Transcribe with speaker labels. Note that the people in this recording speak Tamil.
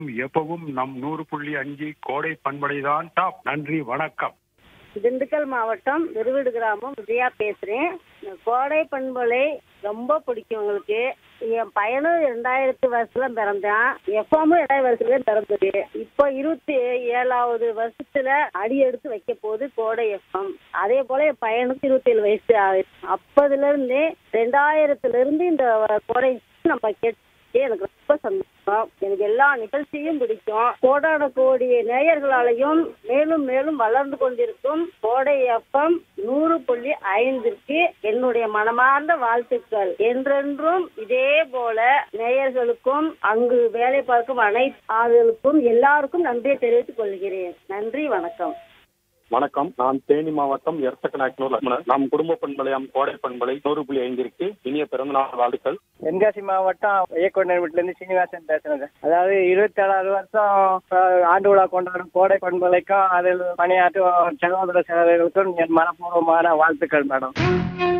Speaker 1: எப்பவும் நம் நூறு புள்ளி அஞ்சு கோடை பண்படைதான் டாப் நன்றி வணக்கம்
Speaker 2: திண்டுக்கல் மாவட்டம் விருவிடு கிராமம் விஜயா பேசுறேன் இந்த கோடை பண்பலை ரொம்ப பிடிக்கும் எங்களுக்கு என் பையனும் ரெண்டாயிரத்து வருஷத்துல பிறந்தான் எஃப்எம்மும் ரெண்டாயிரம் வருஷத்துல பிறந்தது இப்போ இருபத்தி ஏழாவது வருஷத்துல அடி எடுத்து வைக்க போகுது கோடை எஃப்எம் அதே போல என் பையனுக்கு இருபத்தி ஏழு வயசு ஆகுது அப்பதுல இருந்தே ரெண்டாயிரத்துல இருந்து இந்த கோடை நம்ம கேட்டு எனக்கு ரொம்ப சந்தோஷம் எனக்கு எல்லா நிகழ்ச்சியும் பிடிக்கும் கோடான கோடி நேயர்களாலையும் மேலும் மேலும் வளர்ந்து கொண்டிருக்கும் கோடை எஃப்எம் நூறு புள்ளி ஐந்திற்கு என்னுடைய மனமார்ந்த வாழ்த்துக்கள் என்றென்றும் இதே போல நேயர்களுக்கும் அங்கு வேலை பார்க்கும் அனைத்து ஆளுகளுக்கும் எல்லாருக்கும் நன்றியை தெரிவித்துக் கொள்கிறேன் நன்றி வணக்கம்
Speaker 3: வணக்கம் நான் தேனி மாவட்டம் எர்த்தக்கநாயக்கனூர் லட்சுமணன் நம் குடும்ப பண்பலையாம் கோடை பண்பலை நூறு புள்ளி ஐந்திற்கு இனிய பிறந்தநாள் வாழ்த்துக்கள்
Speaker 4: தென்காசி மாவட்டம் இயக்குனர் வீட்டுல இருந்து சீனிவாசன் பேசுறேன் சார். அதாவது இருபத்தி ஏழாவது வருஷம் அஹ், ஆண்டு விழா கொண்டாடும் கோடை பண்பலைக்கும் அதில் பணியாற்றும் சகோதர சகோதரிகளுக்கும் என் மனப்பூர்வமான வாழ்த்துக்கள் மேடம்